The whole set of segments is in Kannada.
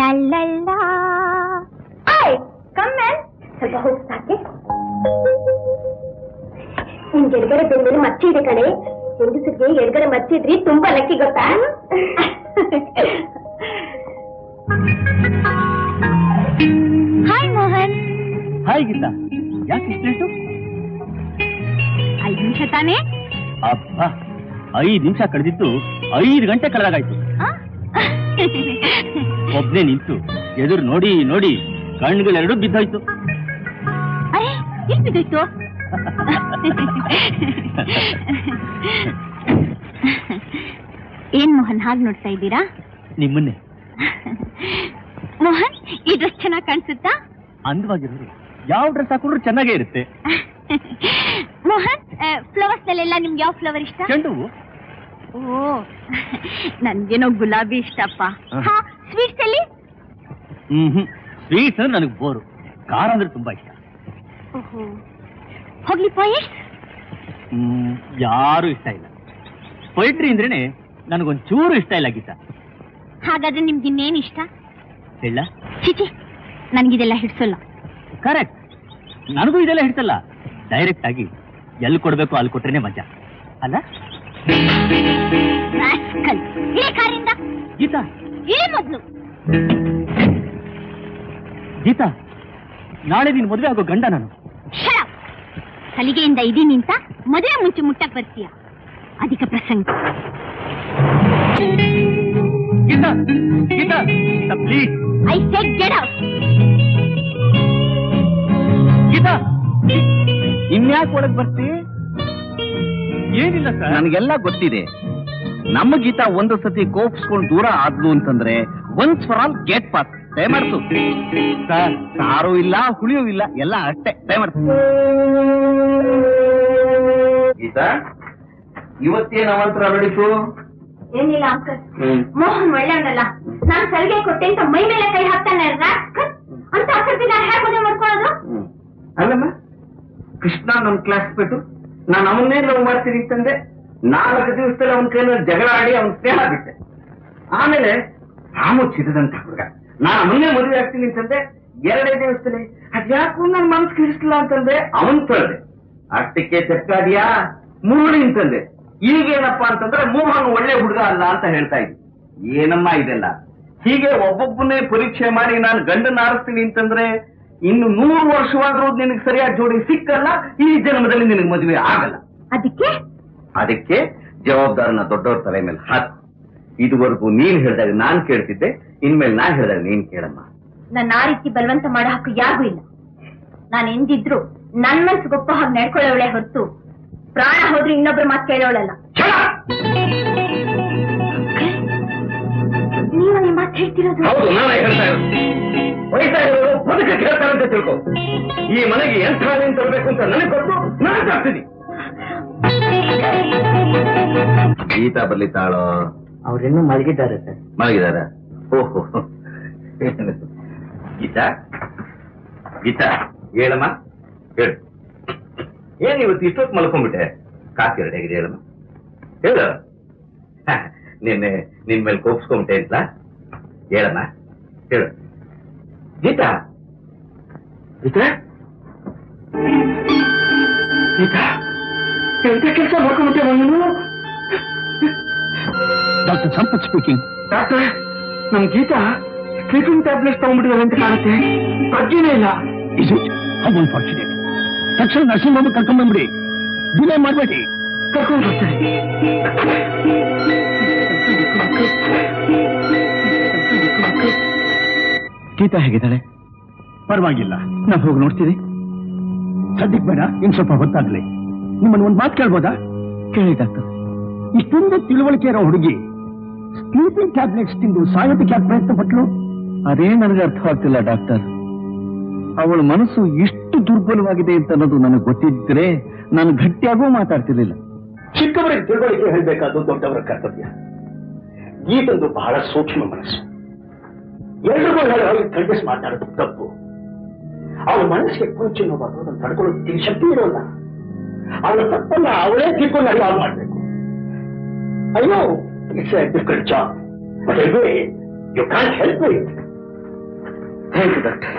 ಲಲ್ಲ ಕಮ್ಮನ್ ಸ್ವಲ್ಪ ಹೋಗಿ ಸಾಕೆ ನಿಮ್ಗೆ ಎಡಗಡೆ ಬೆಂದಲ್ಲಿ ಮಚ್ಚಿ ಇದೆ ಕಣೆ ಹೆಂಗಸರಿಗೆ ಎಡಗಡೆ ಮಚ್ಚಿದ್ರಿ ತುಂಬಾ ಲಕ್ಕಿ ಗೊತ್ತಾ ಹಾಯ್ ಮೋಹನ್ ಹಾಯ್ ಗೀತಾ ಯಾಕೆ ಇಷ್ಟು ಲೇಟು ಐದು ನಿಮಿಷ ತಾನೇ ಅಬ್ಬಾ ಐದು ನಿಮಿಷ ಕಳೆದಿದ್ದು ಐದು ಗಂಟೆ ಕಳೆದಾಗಾಯ್ತು ಆ? ಒಬ್ನೇ ನಿಂತು ಎದುರು ನೋಡಿ ನೋಡಿ ಕಣ್ಣುಗಳೆರಡು ಬಿದ್ದೋಯ್ತು ಅರೆ ಎಲ್ಲಿ ಬಿದ್ದೋಯ್ತು ಏನ್ ಮೋಹನ್ ಹಾಗೆ ನೋಡ್ತಾ ಇದ್ದೀರಾ ನಿಮ್ಮನ್ನೇ ಮೋಹನ್ ಈ ಡ್ರೆಸ್ ಚೆನ್ನಾಗಿ ಕಾಣಿಸುತ್ತಾ ಅಂದವಾಗಿರೋರು ಯಾವ ಡ್ರೆಸ್ ಹಾಕೊಂಡ್ರು ಚೆನ್ನಾಗೇ ಇರುತ್ತೆ ಮೋಹನ್ ಫ್ಲವರ್ಸ್ ನಲ್ಲೆಲ್ಲ ನಿಮ್ಗೆ ಯಾವ ಫ್ಲವರ್ ಇಷ್ಟ ಚೆಂಡು ಹೂವು. ಓ ನನ್ಗೇನೋ ಗುಲಾಬಿ ಇಷ್ಟಪ್ಪ ಹ. ಹಾ ಸ್ವೀಟ್ಸ್ ಅಲ್ಲಿ ಹ್ಮ್ ಹ್ಮ್ ಸ್ವೀಟ್ಸ್ ಅಂದ್ರೆ ನನಗೆ ಬೋರು ಖಾರ ಅಂದ್ರೆ ತುಂಬಾ ಇಷ್ಟ ಓಹೋ ಹೋಗ್ಲಿ ಪೋಯೆಟ್ ಹ್ಮ್ ಯಾರು ಇಷ್ಟ ಇಲ್ಲ ಪೊಯಿಟ್ರಿ ಅಂದ್ರೇನೆ ನನಗೊಂದ್ ಚೂರು ಇಷ್ಟ ಇಲ್ಲ ಗೀತಾ ಹಾಗಾದ್ರೆ ನಿಮ್ಗೆ ಇನ್ನೇನ್ ಇಷ್ಟ ಹೇಳ ಚಿಚಿ ನನ್ಗಿದೆಲ್ಲ ಹಿಡ್ಸಲ್ಲ ಕರೆಕ್ಟ್ ನನಗೂ ಇದೆಲ್ಲ ಹಿಡ್ತಲ್ಲ ಡೈರೆಕ್ಟ್ ಆಗಿ ಎಲ್ಲಿ ಕೊಡ್ಬೇಕು ಅಲ್ಲಿ ಕೊಟ್ರೇನೆ ಮಜಾ ಅಲ್ಲ ರಾಸ್ಕಲ್. ಇಳಿ ಕಾರಿಂದ ಗೀತಾ ಇಳಿ ಮೊದ್ಲು ಗೀತಾ ನಾಳೆ ನೀನ್ ಮದುವೆ ಆಗೋ ಗಂಡ ನಾನು Shut up. ಸಲಿಗೆಯಿಂದ ಇದೀನಿ ಅಂತ ಮದುವೆ ಮುಂಚೆ ಮುಟ್ಟಕ್ ಬರ್ತೀಯ ಅಧಿಕ ಪ್ರಸಂಗ Geetha Geetha please I said get out Geetha ಇನ್ಯಾಕೆ ಒಳಗ್ ಬರ್ತಿ ಏನಿಲ್ಲ ಸರ್ ನನಗೆಲ್ಲ ಗೊತ್ತಿದೆ ನಮ್ಮ ಗೀತಾ ಒಂದು ಸತಿ ಕೋಪಿಸ್ಕೊಂಡು ದೂರ ಆದ್ಲು ಅಂತಂದ್ರೆ once for all gate pass ದಯಮಾಡ್ತು ಸರ್ ಸಾರು ಇಲ್ಲ ಹುಳಿಯೂ ಇಲ್ಲ ಎಲ್ಲ ಅಷ್ಟೇ ದಯಮಾಡ್ತು ಗೀತಾ ಇವತ್ತೇನ್ ಅವಂತರ ನಡೀತು ಏನಿಲ್ಲ ಅಂಕಲ್ ಮೋಹನ್ ಒಳ್ಳೆಯವನಲ್ಲ ನಾನ್ ಸಲಿಗೆ ಕೊಟ್ಟೆ ಅಂತ ಮೈ ಮೇಲೆ ಕೈ ಹಾಕ್ತಾನೆ ರಾಸ್ಕಲ್. ಅಂತ ಅಸರ್ತಿ ನಾನು ಹೇಗೆ ಮದುವೆ ಮಾಡ್ಕೊಳ್ಳೋದು ಅಲ್ಲಮ್ಮ ಕೃಷ್ಣ ನಮ್ ಕ್ಲಾಸ್ ಬಿಟ್ಟು ನಾನು ಅವನ್ನೇ ಲವ್ ಮಾಡ್ತೀನಿ ಅಂತಂದೆ ನಾಲ್ಕು ದಿವಸದಲ್ಲಿ ಅವನ ಕೈಯಲ್ಲಿ ಜಗಳ ಆಡಿ ಅವನ ಸ್ನೇಹ ಬಿಟ್ಟೆ ಆಮೇಲೆ ರಾಮು ಚಿರದಂತ ಹುಡುಗ ನಾನು ಅವನ್ನೇ ಮದುವೆ ಆಗ್ತೀನಿ ಅಂತಂದೆ ಎರಡೇ ದಿವಸದಲ್ಲಿ ಅದ್ಯಾಕೂ ನನ್ ಮನಸ್ಸು ಕಿಡಿಸ್ಲಿಲ್ಲ ಅಂತಂದೆ ಅವನ್ ತೊಳೆದೆ ಅಷ್ಟಕ್ಕೆ ತೆಪ್ಪಾದ್ಯಾ ಮುರುಳಿ ಅಂತಂದೆ ಈಗೇನಪ್ಪ ಅಂತಂದ್ರೆ ಮೋಹನ್ ಒಳ್ಳೆ ಹುಡುಗ ಅಲ್ಲ ಅಂತ ಹೇಳ್ತಾ ಇದ್ವಿ ಏನಮ್ಮ ಇದೆಲ್ಲ ಹೀಗೆ ಒಬ್ಬೊಬ್ಬನೇ ಪರೀಕ್ಷೆ ಮಾಡಿ ನಾನು ಗಂಡನ ಆರಿಸ್ತೀನಿ ಅಂತಂದ್ರೆ ಇನ್ನು ನೂರು ವರ್ಷವಾದ್ರೂ ನಿನಗೆ ಸರಿಯಾದ ಜೋಡಿ ಸಿಕ್ಕಲ್ಲ ಈ ಜನ್ಮದಲ್ಲಿ ನಿನಗೆ ಮದುವೆ ಆಗಲ್ಲ ಅದಕ್ಕೆ ಅದಕ್ಕೆ ಜವಾಬ್ದಾರನ ದೊಡ್ಡವ್ರ ತಲೆ ಮೇಲೆ ಹಾಕು ಇದುವರೆಗೂ ನೀನ್ ಹೇಳಿದಾಗ ನಾನ್ ಕೇಳ್ತಿದ್ದೆ ಇನ್ಮೇಲೆ ನಾನ್ ಹೇಳಿದಾಗ ನೀನ್ ಕೇಳಮ್ಮ ನನ್ನ ಆ ರೀತಿ ಬಲವಂತ ಮಾಡೋ ಹಕ್ಕು ಯಾರಿಗೂ ಇಲ್ಲ ನಾನು ಎಂದಿದ್ರು ನನ್ ಮನ್ಸು ಗೊಪ್ಪ ಹಾಗೆ ನಡ್ಕೊಳ್ಳೋಳೆ ಹೊರತು ಪ್ರಾಣ ಹೋದ್ರೆ ಇನ್ನೊಬ್ರು ಮಾತು ಕೇಳೋಳಲ್ಲ ನೀವು ನಿಮ್ಮ ಮಾತು ಹೇಳ್ತಿರೋದು ಹೌದು ನಾನೇ ಹೇಳ್ತಾ ಇರೋದು ವಯಸ್ಸಾ ಇರೋರು ಬದುಕಕ್ಕೆ ಹೇಳ್ತಾರೆ ಅಂತ ತಿಳ್ಕೊ ಈ ಮನೆಗೆ ಎಂಥ ನೀನ್ ತರಬೇಕು ಅಂತ ನನಗೆ ಕೊಟ್ಟು ನಾನು ತರ್ತೀನಿ ಗೀತಾ ಬರ್ಲಿತ್ತಾಳೋ ಅವ್ರಿನ್ನೂ ಮಲಗಿದ್ದಾರೆ ಸರ್ ಮಲಗಿದಾರ ಓಹೋ ಗೀತಾ ಗೀತಾ ಹೇಳಮ್ಮ ಹೇಳು ಏನ್ ಇವತ್ತು ಇಷ್ಟೊತ್ತು ಮಲ್ಕೊಂಡ್ಬಿಟ್ಟೆ ಕಾಫಿ ಎರಡು ಹೇಗಿದೆ ಹೇಳಮ್ಮ ಹೇಳು ಹ, ನಿನ್ನೆ ನಿನ್ ಮೇಲೆ ಕೋಪಿಸ್ಕೊಂಬಿಟ್ಟೆ ಅಂತ ಹೇಳಮ್ಮ ಹೇಳು ಗೀತಾ ಗೀತಾ ಗೀತಾ ಎಂತ ಕೆಲಸ ಮಾಡ್ಕೊಂಬಿಟ್ಟೆ ನೀನು ಡಾಕ್ಟರ್ ಸಂಪತ್ ಸ್ಪೀಕಿಂಗ್ ಡಾಕ್ಟರ್ ನಮ್ ಗೀತಾ ಸ್ಲೀಪಿಂಗ್ ಟ್ಯಾಬ್ಲೆಟ್ಸ್ ತಗೊಂಡ್ಬಿಟ್ಟಿದ್ದಾರೆ ಅಂತ ಕಾಣುತ್ತೆ ಪ್ರಜ್ಞೆನೇ ಇಲ್ಲ ಇಸ್ ಇಟ್ ಹೌ ಅನ್ಫಾರ್ಚುನೇಟ್ ತಕ್ಷಣ ನರ್ಸಿಂಗ್ ಹೋಗಿ ಕರ್ಕೊಂಡ್ ಬಂದ್ಬಿಡಿ ಡಿಲೇ ಮಾಡಬೇಡಿ ಕರ್ಕೊಂಡು ಬರ್ತಾರೆ ಗೀತಾ ಹೇಗಿದ್ದಾಳೆ ಪರವಾಗಿಲ್ಲ ನಾವು ಹೋಗಿ ನೋಡ್ತೀವಿ ಸದ್ಯಕ್ಕೆ ಬೇಡ ಇನ್ ಸ್ವಲ್ಪ ಹೊತ್ತಾಗ್ಲಿ ನಿಮ್ಮನ್ನ ಒಂದು ಮಾತು ಕೇಳ್ಬೋದಾ ಕೇಳಿ ಡಾಕ್ಟರ್ ಇಷ್ಟೊಂದು ತಿಳುವಳಿಕೆ ಇರೋ ಹುಡುಗಿ ಸ್ಲೀಪಿಂಗ್ ಟ್ಯಾಬ್ಲೆಟ್ಸ್ ತಿಂದು ಸಾಯೋದಕ್ಕೆ ಯಾಕೆ ಪ್ರಯತ್ನ ಪಟ್ಲು ಅದೇ ನನಗೆ ಅರ್ಥವಾಗ್ತಿಲ್ಲ ಡಾಕ್ಟರ್ ಅವಳ ಮನಸ್ಸು ಎಷ್ಟು ದುರ್ಬಲವಾಗಿದೆ ಅಂತ ಅನ್ನೋದು ನನಗೆ ಗೊತ್ತಿದ್ರೆ ನಾನು ಗಟ್ಟಿಯಾಗೂ ಮಾತಾಡ್ತಿರ್ಲಿಲ್ಲ ಚಿಕ್ಕವರಿಗೆ ತಿಳುವಳಿಕೆ ಹೇಳಬೇಕಾದ್ದು ದೊಡ್ಡವರ ಕರ್ತವ್ಯ ಈತಂದು ಬಹಳ ಸೂಕ್ಷ್ಮ ಮನಸ್ಸು ಎಲ್ರಿಗೂ ಹೇಳಿ ಅವಳಿಗೆ ಕಳ್ಳಿಸ್ ಮಾತಾಡೋದು ತಪ್ಪು ಅವಳ ಮನಸ್ಸಿಗೆ ಕೊಂಚ ನೋವಾದ್ರು ಅದನ್ನು ತಡ್ಕೊಳ್ಳೋದಕ್ಕೆ ಶಕ್ತಿ ಇರೋಲ್ಲ ಅವಳ ತಪ್ಪನ್ನ ಅವಳೇ ತಿಳ್ಕೊಂಡು ಅರಿವಾಗ್ ಮಾಡಬೇಕು I know it's a difficult job but always you can't help it thank you doctor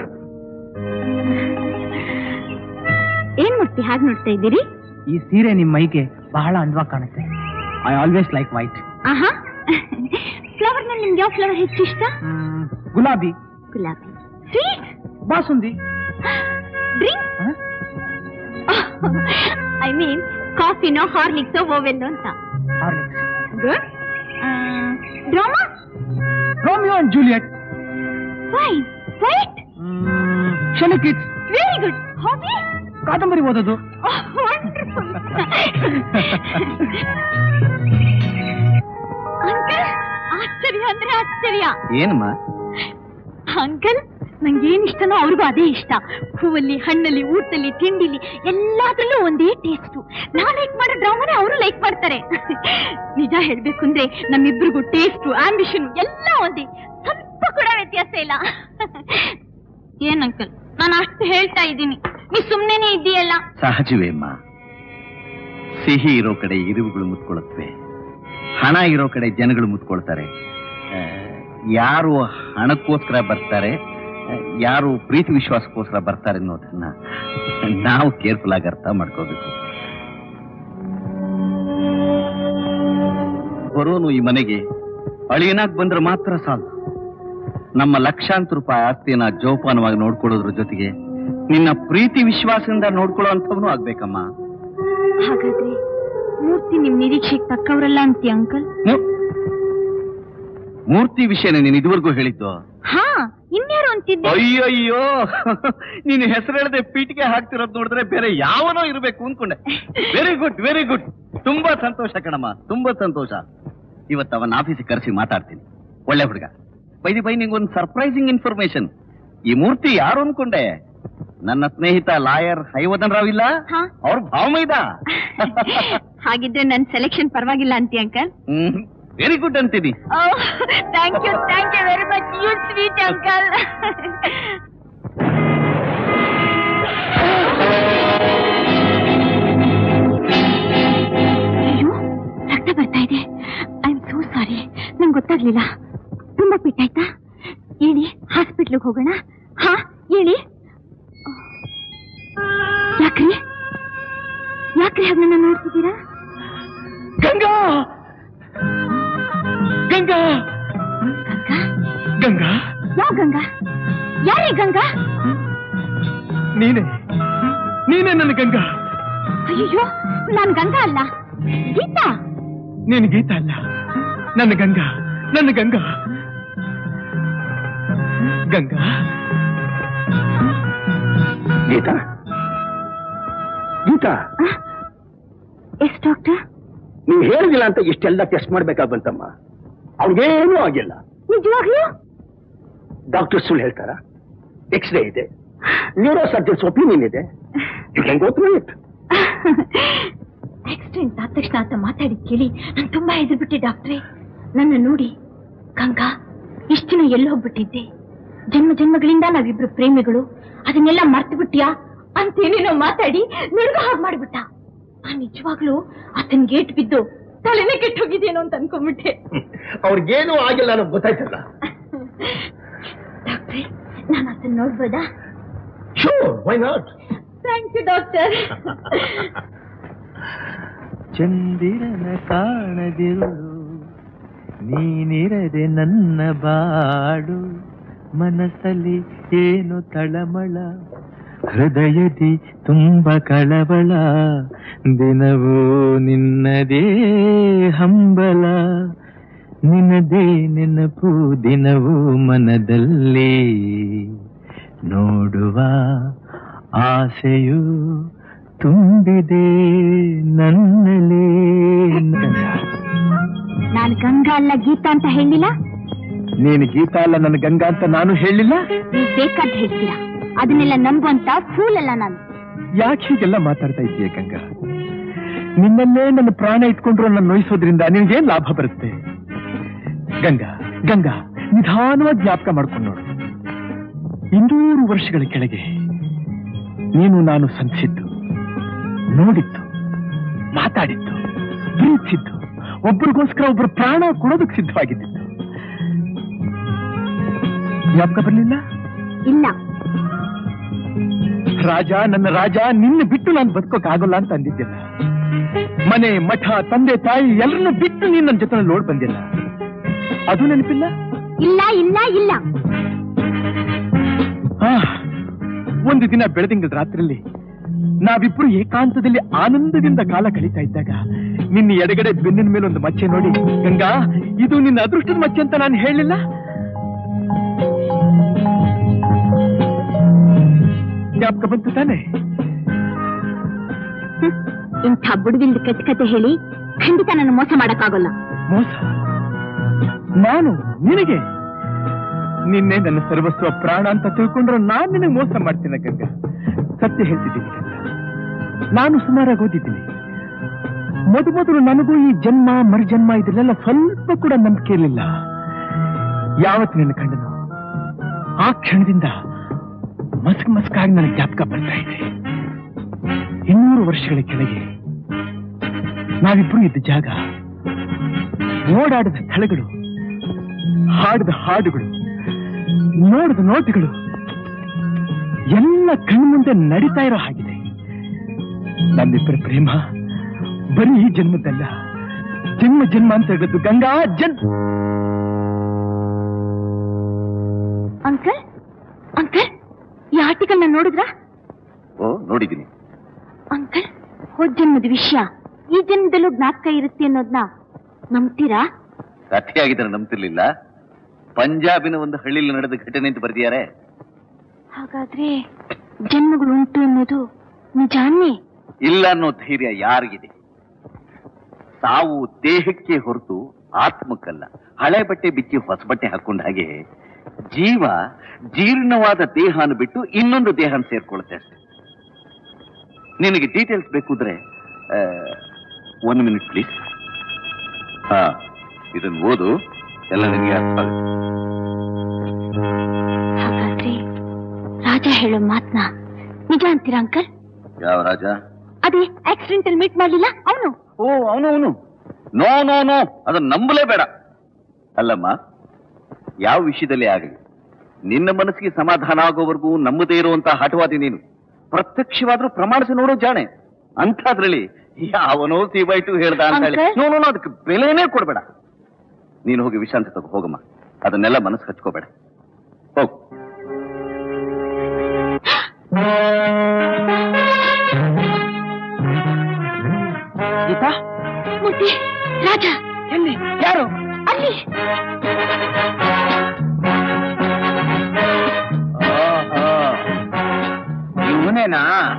ಏನ್ ಮೂರ್ತಿ ಹಾಗೆ ನೋಡ್ತಾ ಇದ್ದೀರಿ ಈ ಸೀರೆ ನಿಮ್ ಮೈಗೆ ಬಹಳ ಅಂದವಾಗಿ ಕಾಣುತ್ತೆ ಐ ಆಲ್ವೇಸ್ ಲೈಕ್ ವೈಟ್ ಆಹಾ ಫ್ಲವರ್ ನಲ್ಲಿ ನಿಮ್ಗೆ ಯಾವ ಫ್ಲವರ್ ಹೆಚ್ಚು ಇಷ್ಟ ಗುಲಾಬಿ ಗುಲಾಬಿ sweet basundi drink I mean ಕಾಫಿನೋ ಹಾರ್ಲಿಕ್ಸೋ ಓವೆಲ್ಲೋ ಅಂತ Horlicks good drama Romeo and Juliet fine white ಶನಿ ಕಿಡ್ಸ್ ವೆರಿ ಗುಡ್ ಹಾಬಿ ಕಾದಂಬರಿ ಓದೋದು ವಂಡರ್ಫುಲ್ ಅಂಕಲ್ ಆಶ್ಚರ್ಯ ಅಂದ್ರೆ ಆಶ್ಚರ್ಯ ಏನಮ್ಮ ಅಂಕಲ್ ನಂಗೆ ಏನ್ ಇಷ್ಟನೋ ಅವ್ರಿಗೂ ಅದೇ ಇಷ್ಟ ಹೂವಲ್ಲಿ ಹಣ್ಣಲ್ಲಿ ಊಟದಲ್ಲಿ ತಿಂಡಿಲಿ ಎಲ್ಲಾದ್ರಲ್ಲೂ ಒಂದೇ ಟೇಸ್ಟು ನಾ ಲೈಕ್ ಮಾಡೋ ಡ್ರಾಮಾನೇ ಅವರು ಲೈಕ್ ಮಾಡ್ತಾರೆ ನಿಜ ಹೇಳ್ಬೇಕು ಅಂದ್ರೆ ನಮ್ಮಿಬ್ರಿಗೂ ಟೇಸ್ಟು ಆಂಬಿಷನ್ ಎಲ್ಲ ಒಂದೇ ಸ್ವಲ್ಪ ಕೂಡ ವ್ಯತ್ಯಾಸ ಇಲ್ಲ ಏನ್ ಅಂಕಲ್ ನಾನು ಅಷ್ಟು ಹೇಳ್ತಾ ಇದ್ದೀನಿ ನೀ ಸುಮ್ನೆನೆ ಇದೆಯಲ್ಲ ಸಹಜವೇ ಅಮ್ಮ ಸಿಹಿ ಇರೋ ಕಡೆ ಇರುವುಗಳು ಮುತ್ಕೊಳ್ಳುತ್ತವೆ ಹಣ ಇರೋ ಕಡೆ ಜನಗಳು ಮುತ್ಕೊಳ್ತಾರೆ ಆ, ಯಾರು ಹಣಕ್ಕೋಸ್ಕರ ಬರ್ತಾರೆ ಆ, ಯಾರು ಪ್ರೀತಿ ವಿಶ್ವಾಸಕ್ಕೋಸ್ಕರ ಬರ್ತಾರೆ ಅನ್ನೋದನ್ನ ನಾವು ಕೇರ್ಫುಲ್ ಆಗಿ ಅರ್ಥ ಮಾಡ್ಕೋಬೇಕು ಬರೋನು ಈ ಮನೆಗೆ ಅಳಿಯನಾಗ್ ಬಂದ್ರೆ ಮಾತ್ರ ಸಾಲು ನಮ್ಮ ಲಕ್ಷಾಂತರ ರೂಪಾಯಿ ಆಸ್ತಿಯನ್ನ ಜೋಪಾನವಾಗಿ ನೋಡ್ಕೊಳ್ಳೋದ್ರ ಜೊತೆಗೆ ನಿನ್ನ ಪ್ರೀತಿ ವಿಶ್ವಾಸದಿಂದ ನೋಡ್ಕೊಳ್ಳೋ ಅಂಥವನು ಆಗ್ಬೇಕಮ್ಮ ಹಾಗಾದ್ರೆ ಮೂರ್ತಿ ನಿಮ್ ನಿರೀಕ್ಷೆಗೆ ತಕ್ಕವರಲ್ಲ ಅಂತೀಯ ಅಂಕಲ್ ಮೂ- ಮೂರ್ತಿ ವಿಷಯನ ನೀನು ಇದುವರೆಗೂ ಹೇಳಿದ್ದು ಹಾ ಇನ್ಯಾರು ಅಂತಿದ್ದೆ ಅಯ್ಯಯ್ಯೋ ನೀನು ಹೆಸರು ಹೇಳದೆ ಪೀಟಿಗೆ ಹಾಕ್ತಿರೋದು ನೋಡಿದ್ರೆ ಬೇರೆ ಯಾವನೋ ಇರಬೇಕು ಅನ್ಕೊಂಡೆ ವೆರಿ ಗುಡ್ ವೆರಿ ಗುಡ್ ತುಂಬಾ ಸಂತೋಷ ಕಣಮ್ಮ ತುಂಬಾ ಸಂತೋಷ ಇವತ್ತು ಅವನ ಆಫೀಸಿಗೆ ಕರೆಸಿ ಮಾತಾಡ್ತೀನಿ ಒಳ್ಳೆ ಹುಡುಗ ಬೈದಿ ಬೈ ನಿಂಗೊಂದು ಸರ್ಪ್ರೈಸಿಂಗ್ ಇನ್ಫಾರ್ಮೇಶನ್ ಈ ಮೂರ್ತಿ ಯಾರು ಅನ್ಕೊಂಡೆ ನನ್ನ ಸ್ನೇಹಿತ ಲಾಯರ್ ಹೈವದನ್ ರಾವ್ ಇಲ್ಲ ಹಾ. ಅವ್ರ ಭಾವಮೈದ ಹಾಗಿದ್ರೆ ನನ್ ಸೆಲೆಕ್ಷನ್ ಪರವಾಗಿಲ್ಲ ಅಂತೀಯ ಅಂಕಲ್ ಹ್ಮ್ ವೆರಿ ಗುಡ್ ಅಂತೀನಿ thank you thank you very much you sweet uncle ಅಯ್ಯೋ ರಕ್ತ ಬರ್ತಾ ಇದೆ ಐ ಆಮ್ ಸೋ ಸಾರಿ ನಂಗೆ ಗೊತ್ತಾಗ್ಲಿಲ್ಲ ತುಂಬಾ ಪಿಟ್ಟಾಯ್ತಾ ಹೇಳಿ ಹಾಸ್ಪಿಟ್ಲಿಗೆ ಹೋಗೋಣ ಹಾ ಹೇಳಿ ಯಾಕ್ರಿ ಯಾಕ್ರಿ ಹಾಗೆ ನನ್ನ ನೋಡ್ತಿದ್ದೀರಾ ಗಂಗಾ ಗಂಗಾ ಗಂಗಾ ಗಂಗಾ ಯಾವ ಗಂಗಾ ಯಾರೇ ಗಂಗಾ ನೀನೆ ನೀನೇ ನನ್ನ ಗಂಗಾ ಅಯ್ಯೋ ನಾನ್ ಗಂಗಾ ಅಲ್ಲ ಗೀತಾ ನೀನು ಗೀತ ಅಲ್ಲ ನನ್ನ ಗಂಗಾ ನನ್ನ ಗಂಗಾ ಗಂಗಾ ಗೀತಾ ಗೀತಾ ಎಸ್ ಡಾಕ್ಟರ್ ನೀವ್ ಹೇಳಿದಿಲ್ಲ ಅಂತ ಇಷ್ಟೆಲ್ಲ ಟೆಸ್ಟ್ ಮಾಡ್ಬೇಕಾಗ್ ಬಂತಮ್ಮ ಅವ್ನಿಗೇನೂ ಆಗಿಲ್ಲ ನಿಜವಾಗ್ಲೂ ಡಾಕ್ಟರ್ ಸುಳ್ಳು ಹೇಳ್ತಾರ ಎಕ್ಸ್ರೇ ಇದೆ ನ್ಯೂರೋ ಸರ್ಜನ್ಸ್ ಒಪಿನಿಯನ್ ಇದೆ you can go through it accident ಆದ ತಕ್ಷಣ ಆತ ಮಾತಾಡಿ ಕೇಳಿ ನಾನು ತುಂಬಾ ಹೆದರ್ಬಿಟ್ಟೆ ಡಾಕ್ಟ್ರೇ ನನ್ನ ನೋಡಿ ಗಂಗಾ ಇಷ್ಟ ದಿನ ಎಲ್ಲಿ ಹೋಗ್ಬಿಟ್ಟಿದ್ದೆ ಜನ್ಮ ಜನ್ಮಗಳಿಂದ ನಾವಿಬ್ರು ಪ್ರೇಮಿಗಳು ಅದನ್ನೆಲ್ಲ ಮರ್ತು ಬಿಟ್ಯಾ ಅಂತೇನೇನೋ ಮಾತಾಡಿ ನುಡ್ಗ ಹಾಗೆ ಮಾಡ್ಬಿಟ್ಟ ನಾನ್ ನಿಜವಾಗ್ಲೂ ಆತನ್ ಗೇಟ್ ಬಿದ್ದು ತಲೆನೇ ಕೆಟ್ಟು ಹೋಗಿದೇನೋ ಅಂತ ಅನ್ಕೊಂಡ್ಬಿಟ್ಟೆ ಅವ್ರಿಗೇನೂ ಆಗಿಲ್ಲ ಅನ್ನೋದು ಗೊತ್ತಾಯ್ತಲ್ಲ ಡಾಕ್ಟ್ರೇ ನಾನು ಆತನ್ ನೋಡ್ಬೋದಾ sure why not thank you doctor ಚಂದಿರನ ಕಾಣದಿರುಳು ನೀನಿರದೆ ನನ್ನ ಬಾಡು ಮನಸ್ಸಲ್ಲಿ ಏನು ತಳಮಳ ಹೃದಯದಿ ತುಂಬ ಕಳವಳ ದಿನವೂ ನಿನ್ನದೇ ಹಂಬಲ ನಿನ್ನದೇ ನೆನಪು ದಿನವೂ ಮನದಲ್ಲಿ ನೋಡುವ ಆಸೆಯು ತುಂಬಿದೆ ನನ್ನಲೇ ನಾನು ಗಂಗಾ ಅಲ್ಲ ಗೀತಾ ಅಂತ ಹೇಳಿಲ್ಲ ನೀನು ಗೀತಾ ಅಲ್ಲ ನನ್ನ ಗಂಗಾ ಅಂತ ನಾನು ಹೇಳಿಲ್ಲ ನೀವು ಬೇಕಾದ್ ಹೇಳ್ತೀರಾ ಅದನ್ನೆಲ್ಲ ನಂಬುವಂತ ಫೂಲ್ ಅಲ್ಲ ನಾನು ಯಾಕೆ ಹೀಗೆಲ್ಲ ಮಾತಾಡ್ತಾ ಇದೀಯ ಗಂಗಾ ನಿನ್ನಲ್ಲೇ ನನ್ನ ಪ್ರಾಣ ಇಟ್ಕೊಂಡ್ರು ನನ್ನ ನೋಯಿಸೋದ್ರಿಂದ ನಿನಗೇನ್ ಲಾಭ ಬರುತ್ತೆ ಗಂಗಾ ಗಂಗಾ ನಿಧಾನವಾಗಿ ಜ್ಞಾಪಕ ಮಾಡ್ಕೊಂಡು ನೋಡು ಇನ್ನೂರು ವರ್ಷಗಳ ಕೆಳಗೆ ನೀನು ನಾನು ಸಂಧಿಸಿದ್ದು ನೋಡಿದ್ದು ಮಾತಾಡಿದ್ದು ಪ್ರೀತಿಸಿದ್ದು ಒಬ್ಬರಿಗೋಸ್ಕರ ಒಬ್ಬರು ಪ್ರಾಣ ಕೊಡೋದಕ್ಕೆ ಸಿದ್ಧವಾಗಿದ್ದು ಜ್ಞಾಪಕ ಬರಲಿಲ್ಲ ಇಲ್ಲ ರಾಜ ನನ್ನ ರಾಜ ನಿನ್ನ ಬಿಟ್ಟು ನಾನು ಬದುಕೋಕ್ಕಾಗಲ್ಲ ಅಂತ ಅಂದಿದ್ದಿಲ್ಲ ಮನೆ ಮಠ ತಂದೆ ತಾಯಿ ಎಲ್ಲರನ್ನು ಬಿಟ್ಟು ನೀನ್ ನನ್ನ ಜೊತೆ ನೋಡ್ ಬಂದಿಲ್ಲ ಅದು ನೆನಪಿಲ್ಲ ಇಲ್ಲ ಇಲ್ಲ ಇಲ್ಲ ಆ, ಒಂದು ದಿನ ಬೆಳದಿಂಗಳ ರಾತ್ರಿಯಲ್ಲಿ ನಾವಿಬ್ರು ಏಕಾಂತದಲ್ಲಿ ಆನಂದದಿಂದ ಕಾಲ ಕಳೀತಾ ಇದ್ದಾಗ ನಿನ್ನ ಎಡಗಡೆ ಬೆನ್ನಿನ ಮೇಲೆ ಒಂದು ಮಚ್ಚೆ ನೋಡಿ ಗಂಗಾ ಇದು ನಿನ್ನ ಅದೃಷ್ಟದ ಮಚ್ಚೆ ಅಂತ ನಾನು ಹೇಳಿಲ್ಲ ಜ್ಞಾಪಕ ಬಂತು ತಾನೆ ಹ್ಮ್. ಇಂಥ ಬುಡವಿಲ್ದ ಕೆಟ್ಟ ಕತೆ ಹೇಳಿ ಖಂಡಿತ ನನ್ನ ಮೋಸ ಮಾಡಕ್ಕಾಗಲ್ಲ ಮೋಸ ನಾನು ನಿನಗೆ ನಿನ್ನೆ ನನ್ನ ಸರ್ವಸ್ವ ಪ್ರಾಣ ಅಂತ ತಿಳ್ಕೊಂಡ್ರೆ ನಾನ್ ನಿನಗೆ ಮೋಸ ಮಾಡ್ತೀನಿ ಗಂಗಾ ಸತ್ಯ ಹೇಳ್ತಿದ್ದೀನಿ ಗಂಗಾ ನಾನು ಸುಮಾರಾಗಿ ಓದಿದ್ದೀನಿ ಮೊದ ಮೊದಲು ನನಗೂ ಈ ಜನ್ಮ ಮರುಜನ್ಮ ಇದರಲ್ಲೆಲ್ಲ ಸ್ವಲ್ಪ ಕೂಡ ನಂಬಿಕೆ ಇರಲಿಲ್ಲ ಯಾವತ್ತು ನಿನ್ನ ಕಂಡನು ಆ ಕ್ಷಣದಿಂದ ಮಸ್ಕ್ ಮಸ್ಕಾಗಿ ನನಗೆ ಜ್ಞಾಪಕ ಬರ್ತಾ ಇದೆ ಇನ್ನೂರು ವರ್ಷಗಳ ಕೆಳಗೆ ನಾವಿಬ್ರು ಇದ್ದ ಜಾಗ ಓಡಾಡಿದ ಸ್ಥಳಗಳು ಹಾಡಿದ ಹಾಡುಗಳು ನೋಡಿದ ನೋಟಗಳು ಎಲ್ಲ ಕಣ್ಮುಂದೆ ನಡೀತಾ ಇರೋ ಹಾಗಿದೆ ನಮ್ಮಿಬ್ಬರ ಪ್ರೇಮ ಬರೀ ಈ ಜನ್ಮದಲ್ಲ ಜನ್ಮ ಜನ್ಮ ಅಂತ ಹೇಳಿದ್ದು ಗಂಗಾ ಜನ್ ಅಂಕಲ್ ಅಂಕಲ್ ಈ ಆರ್ಟಿಕಲ್ ನೋಡಿದ್ರ ಓ ನೋಡಿದ್ದೀನಿ ಅಂಕಲ್ ಹೋದ್ ಜನ್ಮದ ವಿಷಯ ಈ ಜನ್ಮದಲ್ಲೂ ಜ್ಞಾಪಕ ಇರುತ್ತೆ ಅನ್ನೋದ್ನ ನಂಬ್ತೀರಾ ಕಥೆಯಾಗಿದ್ರೆ ನಂಬ್ತಿರ್ಲಿಲ್ಲ ಪಂಜಾಬಿನ ಒಂದು ಹಳ್ಳಿಲಿ ನಡೆದ ಘಟನೆ ಅಂತ ಬರ್ದಿದ್ದಾರೆ ಹಾಗಾದ್ರೆ ಜನ್ಮಗಳು ಉಂಟು ಅನ್ನೋದು ನಿಜಾನೇ ಇಲ್ಲ ಅನ್ನೋ ಧೈರ್ಯ ಯಾರಿಗಿದೆ ಸಾವು ದೇಹಕ್ಕೆ ಹೊರತು ಆತ್ಮಕ್ಕಲ್ಲ ಹಳೆ ಬಟ್ಟೆ ಬಿಚ್ಚಿ ಹೊಸ ಬಟ್ಟೆ ಹಾಕೊಂಡ ಹಾಗೆ ಜೀವ ಜೀರ್ಣವಾದ ದೇಹನ ಬಿಟ್ಟು ಇನ್ನೊಂದು ದೇಹನ ಸೇರ್ಕೊಳ್ಳುತ್ತೆ ಅಷ್ಟೆ ನಿನಗೆ ಡೀಟೇಲ್ಸ್ ಬೇಕುದ್ರೆ ಒನ್ ಮಿನಿಟ್ ಪ್ಲೀಸ್ ಹಾ ಇದನ್ನು ಓದು ಎಲ್ಲ ನಿನಗೆ ಅರ್ಥ ಆಗುತ್ತೆ. ಹಾಗಾದ್ರೆ ರಾಜ ಹೇಳೋ ಮಾತ್ನ ನಿಜ ಅಂತೀರಾ ಅಂಕಲ್ ಯಾವ ರಾಜ ಅದೇ ಆಕ್ಸಿಡೆಂಟ್ ಅಲ್ಲಿ ಮೀಟ್ ಮಾಡ್ಲಿಲ್ಲ ಅವನು ಓ ಅವನು ಅವನು ನೋ ನೋ ನೋ ಅದನ್ನ ನಂಬಲೇಬೇಡ ಅಲ್ಲಮ್ಮ ಯಾವ ವಿಷಯದಲ್ಲಿ ಆಗಲಿ ನಿನ್ನ ಮನಸ್ಸಿಗೆ ಸಮಾಧಾನ ಆಗೋವರೆಗೂ ನಂಬದೇ ಇರುವಂತಹ ಹಠವಾದಿ ನೀನು ಪ್ರತ್ಯಕ್ಷವಾದ್ರೂ ಪ್ರಮಾಣಿಸಿ ನೋಡೋ ಜಾಣೆ ಅಂಥದ್ರಲ್ಲಿ ಯಾವನೋ ಸಿ ಬೈ ಟು ಹೇಳ್ದ ಅಂತ ಹೇಳಿ Uncle? ನೋ ನೋ ನೋ ಅದಕ್ಕೆ ಬೆಲೆನೇ ಕೊಡ್ಬೇಡ ನೀನು ಹೋಗಿ ವಿಶ್ರಾಂತಿ ತಗೋ ಹೋಗಮ್ಮ ಅದನ್ನೆಲ್ಲ ಮನಸ್ಸು ಹಚ್ಕೋಬೇಡ ಹೋಗು ಗೀತಾ ಮುದ್ದೆ ರಾಜ ಎಲ್ಲಿ ಯಾರು ಅಲ್ಲಿ ಇವನೇನಾ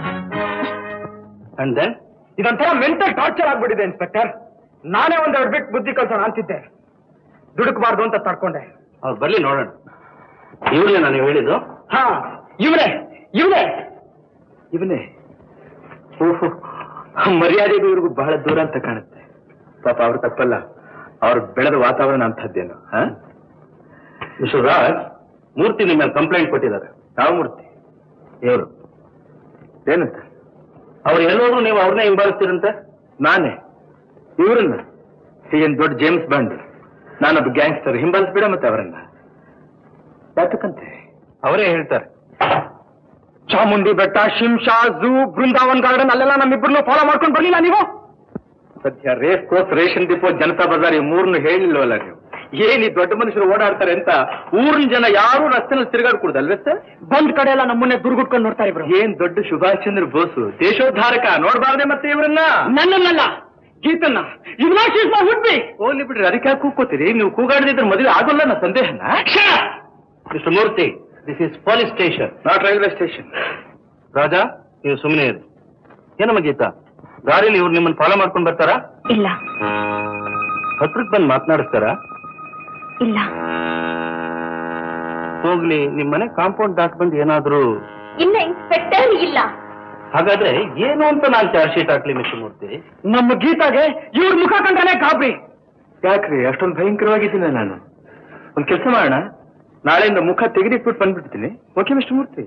ಅಂಡ್ ದೆನ್ ಇದೊಂಥರ ಮೆಂಟಲ್ ಟಾರ್ಚರ್ ಆಗ್ಬಿಟ್ಟಿದೆ ಇನ್ಸ್ಪೆಕ್ಟರ್ ನಾನೇ ಒಂದೆರಡು ಬಿಟ್ಟು ಬುದ್ಧಿ ಕಲ್ಸೋಣ ಅಂತಿದ್ದೆ ದುಡುಕಬಾರ್ದು ಅಂತ ತಡ್ಕೊಂಡೆ ಅವ್ರು ಬರ್ಲಿ ನೋಡೋಣ ಇವನೇ ನಾನು ಹೇಳಿದ್ದು ಹಾ ಇವನೇ ಇವನೇ ಇವನೇ ಓಹೋ ಮರ್ಯಾದೆಗೂ ಇವ್ರಿಗೂ ಬಹಳ ದೂರ ಅಂತ ಕಾಣುತ್ತೆ ಪಾಪ ಅವ್ರು ತಪ್ಪಲ್ಲ ಅವ್ರು ಬೆಳೆದ ವಾತಾವರಣ ಅಂಥದ್ದೇನು ಹಾ ಮಿಸ್ಟರ್ ರಾಜ್ ಮೂರ್ತಿ ನಿಮ್ಮ ಮೇಲೆ ಕಂಪ್ಲೇಂಟ್ ಕೊಟ್ಟಿದ್ದಾರೆ ಯಾವ ಮೂರ್ತಿ ಇವರು ಏನಂತ ಅವ್ರು ಎಲ್ಲೋದ್ರು ನೀವು ಅವ್ರನ್ನೇ ಹಿಂಬಾಲಿಸ್ತೀರಂತೆ ನಾನೇ ಇವರನ್ನ ಏನ್ ದೊಡ್ಡ ಜೇಮ್ಸ್ ಬಾಂಡ್ ನಾನೊಬ್ಬ ಗ್ಯಾಂಗ್ಸ್ಟರ್ ಹಿಂಬಾಲಿಸ್ಬೇಡ ಮತ್ತೆ ಅವರನ್ನ ಯಾತಕ್ಕಂತೆ ಅವರೇ ಹೇಳ್ತಾರೆ ಚಾಮುಂಡಿ ಬೆಟ್ಟ ಶಿಂಷಾ ಝೂ ಬೃಂದಾವನ್ ಗಾರ್ಡನ್ ಅಲ್ಲೆಲ್ಲ ನಮ್ಮಿಬ್ಬರನ್ನು ಫಾಲೋ ಮಾಡ್ಕೊಂಡು ಬರ್ಲಿಲ್ಲ ನೀವು ಸದ್ಯ race course ration depot Janata Bazaar ಈ ಮೂರನ್ನು ಹೇಳಿಲ್ವಲ್ಲ ನೀವು ಏನ್ ಈ ದೊಡ್ಡ ಮನುಷ್ಯರು ಓಡಾಡ್ತಾರೆ ಅಂತ ಊರಿನ ಜನ ಯಾರು ರಸ್ತೆನಲ್ಲಿ ತಿರುಗಾಡ್ಕೊಡುದಲ್ವೇ ಸರ್ ಬಂದ್ ಕಡೆ ಎಲ್ಲ ನಮ್ಮನ್ನೇ ದುರ್ಗುಟ್ಕೊಂಡು ನೋಡ್ತಾ ಇಬ್ರು ಏನ್ ದೊಡ್ಡ ಸುಭಾಷ್ ಚಂದ್ರ ಬೋಸು ದೇಶೋದ್ಧಾರಕ ನೋಡ್ಬಾರ್ದೆ ಮತ್ತೆ ಇವರನ್ನ ನನ್ನನ್ನಲ್ಲ ಗೀತನ್ನ ಹುಟ್ಟಿ ಹೋಗ್ಲಿ ಬಿಡ್ರಿ ಅದಕ್ಕೆ ಯಾಕೆ ಕೂಗ್ಕೋತೀರಿ ನೀವು ಕೂಗಾಡದಿದ್ರೆ ಮದುವೆ ಆಗೋಲ್ಲ ನನ್ನ ಸಂದೇಹನ mister Murthy this is police station not railway station Raja ನೀವು ಸುಮ್ಮನೆ ಇರಿ ಏನಮ್ಮ ಗೀತಾ ದಾರಿಲಿ ಇವ್ರು ನಿಮ್ಮನ್ನ ಫಾಲೋ ಮಾಡ್ಕೊಂಡು ಬರ್ತಾರಾ ಇಲ್ಲ ಹತ್ರಕ್ಕೆ ಬಂದು ಮಾತನಾಡಿಸ್ತಾರಾ ಇಲ್ಲ ಹೋಗ್ಲಿ ನಿಮ್ ಮನೆ ಕಾಂಪೌಂಡ್ ದಾಟ್ ಬಂದು ಏನಾದ್ರೂ ಇಲ್ಲ ಇನ್ಸ್ಪೆಕ್ಟರ್ ಇಲ್ಲ ಹಾಗಾದ್ರೆ ಏನು ಅಂತ ನಾನು ಚಾರ್ಜ್ ಶೀಟ್ ಹಾಕ್ಲಿ ಮಿಸ್ಟರ್ ಮೂರ್ತಿ ನಮ್ಮ ಗೀತಾಗೆ ಇವ್ರ ಮುಖ ಕಂಡ್ರೆ ಗಾಬರಿ ಯಾಕ್ರಿ ಅಷ್ಟೊಂದು ಭಯಂಕರವಾಗಿದ್ದೀನಿ ನಾನು ಒಂದ್ ಕೆಲಸ ಮಾಡೋಣ ನಾಳೆಯಿಂದ ಮುಖ ತೆಗೆದಿಟ್ಬಿಟ್ಟು ಬಂದ್ಬಿಡ್ತೀನಿ ಓಕೆ ಮಿಸ್ಟರ್ ಮೂರ್ತಿ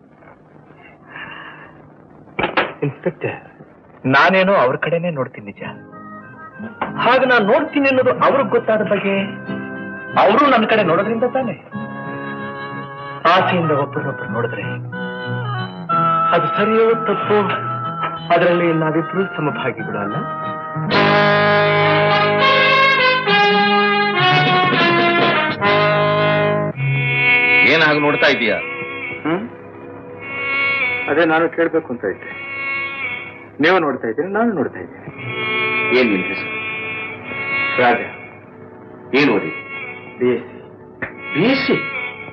ಇನ್ಸ್ಪೆಕ್ಟರ್ ನಾನೇನೋ ಅವ್ರ ಕಡೆನೆ ನೋಡ್ತೀನಿ ನಿಜ ಹಾಗೆ ನಾನು ನೋಡ್ತೀನಿ ಅನ್ನೋದು ಅವ್ರಿಗೆ ಗೊತ್ತಾದ ಬಗ್ಗೆ ಅವರು ನನ್ನ ಕಡೆ ನೋಡೋದ್ರಿಂದ ತಾನೆ ಆಸೆಯಿಂದ ಒಬ್ಬರನ್ನೊಬ್ಬರು ನೋಡಿದ್ರೆ ಅದು ಸರಿಯೋ ತಪ್ಪು ಅದರಲ್ಲಿ ನಾವಿಬ್ರು ಸಮಭಾಗಿಗಳು ಅಲ್ಲ ಏನಾಗ ನೋಡ್ತಾ ಇದೀಯಾ ಹ್ಮ್ ಅದೇ ನಾನು ಕೇಳ್ಬೇಕು ಅಂತ ಇದ್ದೆ ನೀವು ನೋಡ್ತಾ ಇದ್ದೀರಿ ನಾನು ನೋಡ್ತಾ ಇದ್ದೀನಿ ಏನ್ ನಿನ್ ಹೆಸರು ರಾಜ ಏನ್ ಓದಿ B S C B S C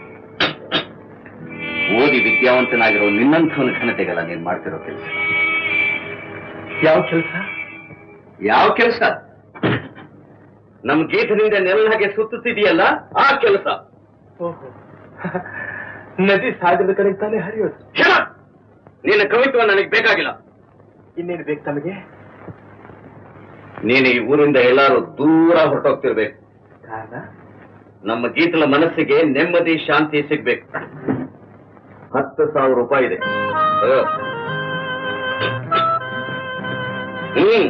ಓದಿ ವಿದ್ಯಾವಂತನಾಗಿರೋ ನಿನ್ನಂಥವನ ಘನತೆಗಲ್ಲ ನೀನ್ ಮಾಡ್ತಿರೋ ಕೆಲಸ ಯಾವ ಕೆಲಸ ಯಾವ ಕೆಲಸ ನಮ್ ಗೀತದಿಂದ ನೆಲಹಾಗೆ ಸುತ್ತುತ್ತಿದೆಯಲ್ಲ ಆ ಕೆಲಸ ಓಹೋ ನದಿ ಸಾಗರದ ಕಡೆ ತಾನೇ ಹರಿಯೋದು ನಿನ್ನ ಕವಿತ್ವ ನನಗೆ ಬೇಕಾಗಿಲ್ಲ ಇನ್ನೇನು ಬೇಕು ತಮಗೆ ನೀನು ಈ ಊರಿಂದ ಎಲ್ಲಾರು ದೂರ ಹೊರಟೋಗ್ತಿರ್ಬೇಕು ಕಾರಣ ನಮ್ಮ ಗೀತಲ ಮನಸ್ಸಿಗೆ ನೆಮ್ಮದಿ ಶಾಂತಿ ಸಿಗ್ಬೇಕು ಹತ್ತು ಸಾವಿರ ರೂಪಾಯಿ ಇದೆ ತಗೋ. ಹ್ಮ್